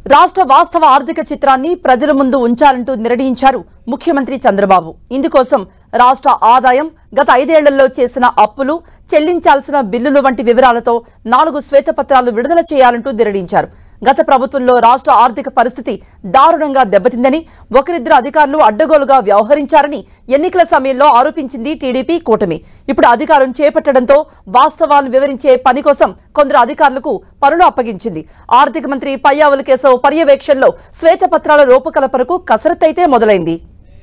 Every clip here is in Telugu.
రాష్ట్ర వాస్తవ ఆర్థిక చిత్రాన్ని ప్రజల ముందు ఉంచాలంటూ నిర్ణయించారు ముఖ్యమంత్రి చంద్రబాబు ఇందుకోసం రాష్ట్ర ఆదాయం గత ఐదేళ్లలో చేసిన అప్పులు చెల్లించాల్సిన బిల్లులు వంటి వివరాలతో నాలుగు శ్వేతపత్రాలు విడుదల చేయాలంటూ నిర్ణయించారు గత ప్రభుత్వంలో రాష్ట్ర ఆర్థిక పరిస్థితి దారుణంగా దెబ్బతిందని ఒకరిద్దరు అధికారులు అడ్డగోలుగా వ్యవహరించారని ఎన్నికల సమయంలో ఆరోపించింది టీడీపీ కూటమి ఇప్పుడు అధికారం చేపట్టడంతో వాస్తవాలు వివరించే పని కోసం కొందరు అధికారులకు పనులు అప్పగించింది ఆర్థిక మంత్రి పయ్యావుల కేశవ్ పర్యవేక్షణలో శ్వేతపత్రాల రూపకల్పనకు కసరత్తైతే మొదలైంది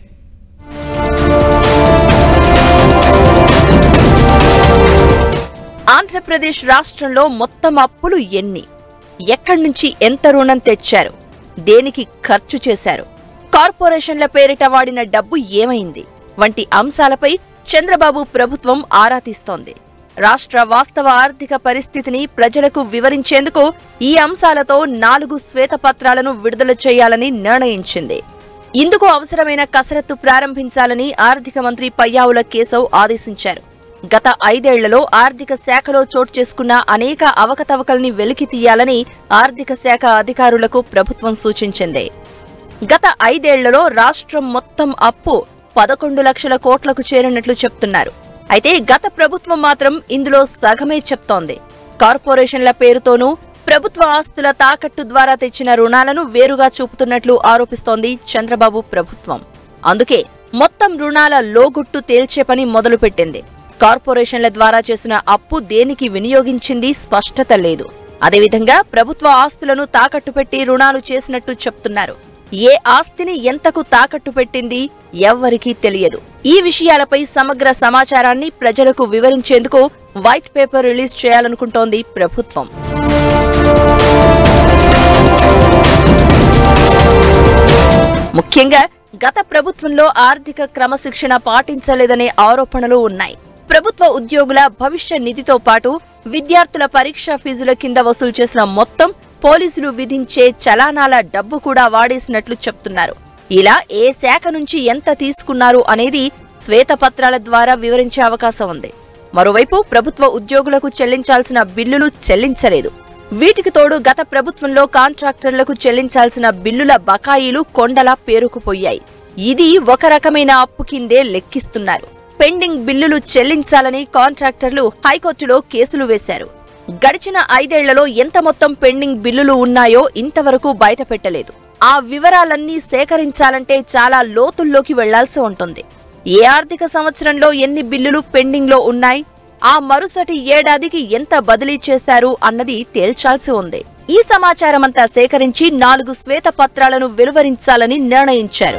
ఆంధ్రప్రదేశ్ రాష్ట్రంలో మొత్తం అప్పులు ఎన్ని ఎక్కడి నుంచి ఎంత రుణం తెచ్చారు దేనికి ఖర్చు చేశారు కార్పొరేషన్ల పేరిట వాడిన డబ్బు ఏమైంది వంటి అంశాలపై చంద్రబాబు ప్రభుత్వం ఆరా తీస్తోంది రాష్ట్ర వాస్తవ ఆర్థిక పరిస్థితిని ప్రజలకు వివరించేందుకు ఈ అంశాలతో నాలుగు శ్వేతపత్రాలను విడుదల చేయాలని నిర్ణయించింది ఇందుకు అవసరమైన కసరత్తు ప్రారంభించాలని ఆర్థిక మంత్రి పయ్యావుల కేశవ్ ఆదేశించారు గత ఐదేళ్లలో ఆర్థిక శాఖలో చోటు చేసుకున్న అనేక అవకతవకల్ని వెలికి తీయాలని ఆర్థిక శాఖ అధికారులకు ప్రభుత్వం సూచించింది గత ఐదేళ్లలో రాష్ట్రం మొత్తం అప్పు పదకొండు లక్షల కోట్లకు చేరినట్లు చెప్తున్నారు అయితే గత ప్రభుత్వం మాత్రం ఇందులో సగమే చెప్తోంది కార్పొరేషన్ల పేరుతోనూ ప్రభుత్వ ఆస్తుల తాకట్టు ద్వారా తెచ్చిన రుణాలను వేరుగా చూపుతున్నట్లు ఆరోపిస్తోంది చంద్రబాబు ప్రభుత్వం అందుకే మొత్తం రుణాల లోగుట్టు తేల్చే పని మొదలుపెట్టింది కార్పొరేషన్ల ద్వారా చేసిన అప్పు దేనికి వినియోగించింది స్పష్టత లేదు అదేవిధంగా ప్రభుత్వ ఆస్తులను తాకట్టు పెట్టి రుణాలు చేసినట్టు చెప్తున్నారు ఏ ఆస్తిని ఎంతకు తాకట్టు పెట్టింది ఎవ్వరికీ తెలియదు ఈ విషయాలపై సమగ్ర సమాచారాన్ని ప్రజలకు వివరించేందుకు వైట్ పేపర్ రిలీజ్ చేయాలనుకుంటోంది ప్రభుత్వం ముఖ్యంగా గత ప్రభుత్వంలో ఆర్థిక క్రమశిక్షణ పాటించలేదనే ఆరోపణలు ఉన్నాయి ప్రభుత్వ ఉద్యోగుల భవిష్య నిధితో పాటు విద్యార్థుల పరీక్షా ఫీజుల కింద వసూలు చేసిన మొత్తం పోలీసులు విధించే చలానాల డబ్బు కూడా వాడేసినట్లు చెప్తున్నారు ఇలా ఏ శాఖ నుంచి ఎంత తీసుకున్నారు అనేది శ్వేతపత్రాల ద్వారా వివరించే అవకాశం ఉంది మరోవైపు ప్రభుత్వ ఉద్యోగులకు చెల్లించాల్సిన బిల్లులు చెల్లించలేదు వీటికి తోడు గత ప్రభుత్వంలో కాంట్రాక్టర్లకు చెల్లించాల్సిన బిల్లుల బకాయిలు కొండలా పేరుకుపోయాయి ఇది ఒక రకమైన అప్పు కిందే లెక్కిస్తున్నారు పెండింగ్ బిల్లులు చెల్లించాలని కాంట్రాక్టర్లు హైకోర్టులో కేసులు వేశారు గడిచిన ఐదేళ్లలో ఎంత మొత్తం పెండింగ్ బిల్లులు ఉన్నాయో ఇంతవరకు బయటపెట్టలేదు ఆ వివరాలన్నీ సేకరించాలంటే చాలా లోతుల్లోకి వెళ్లాల్సి ఉంటుంది ఏ ఆర్థిక సంవత్సరంలో ఎన్ని బిల్లులు పెండింగ్లో ఉన్నాయి ఆ మరుసటి ఏడాదికి ఎంత బదిలీ చేశారు అన్నది తేల్చాల్సి ఉంది ఈ సమాచారమంతా సేకరించి నాలుగు శ్వేత పత్రాలను వెలువరించాలని నిర్ణయించారు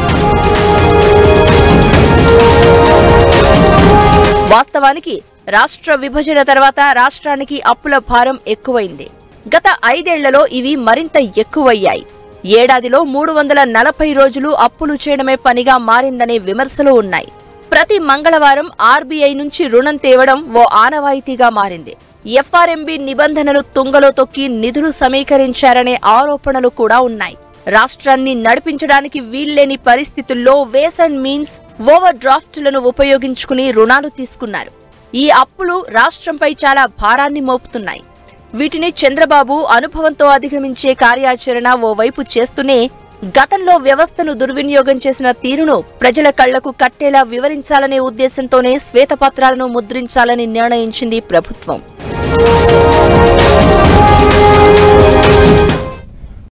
వాస్తవానికి రాష్ట్ర విభజన తర్వాత రాష్ట్రానికి అప్పుల భారం ఎక్కువైంది గత ఐదేళ్లలో ఇవి మరింత ఎక్కువయ్యాయి ఏడాదిలో మూడు వందల నలభై రోజులు అప్పులు చేయడమే పనిగా మారిందనే విమర్శలు ఉన్నాయి ప్రతి మంగళవారం ఆర్బీఐ నుంచి రుణం తేవడం ఓ ఆనవాయితీగా మారింది ఎఫ్ఆర్ఎంబి నిబంధనలు తుంగలో తొక్కి నిధులు సమీకరించారనే ఆరోపణలు కూడా ఉన్నాయి రాష్ట్రాన్ని నడిపించడానికి వీల్లేని పరిస్థితుల్లో వేస్ అండ్ మీన్స్ ఓవర్ డ్రాఫ్ట్లను ఉపయోగించుకుని రుణాలు తీసుకున్నారు ఈ అప్పులు రాష్ట్రంపై చాలా భారాన్ని మోపుతున్నాయి వీటిని చంద్రబాబు అనుభవంతో అధిగమించే కార్యాచరణ ఓవైపు చేస్తూనే గతంలో వ్యవస్థను దుర్వినియోగం చేసిన తీరును ప్రజల కళ్లకు కట్టేలా వివరించాలనే ఉద్దేశంతోనే శ్వేతపత్రాలను ముద్రించాలని నిర్ణయించింది ప్రభుత్వం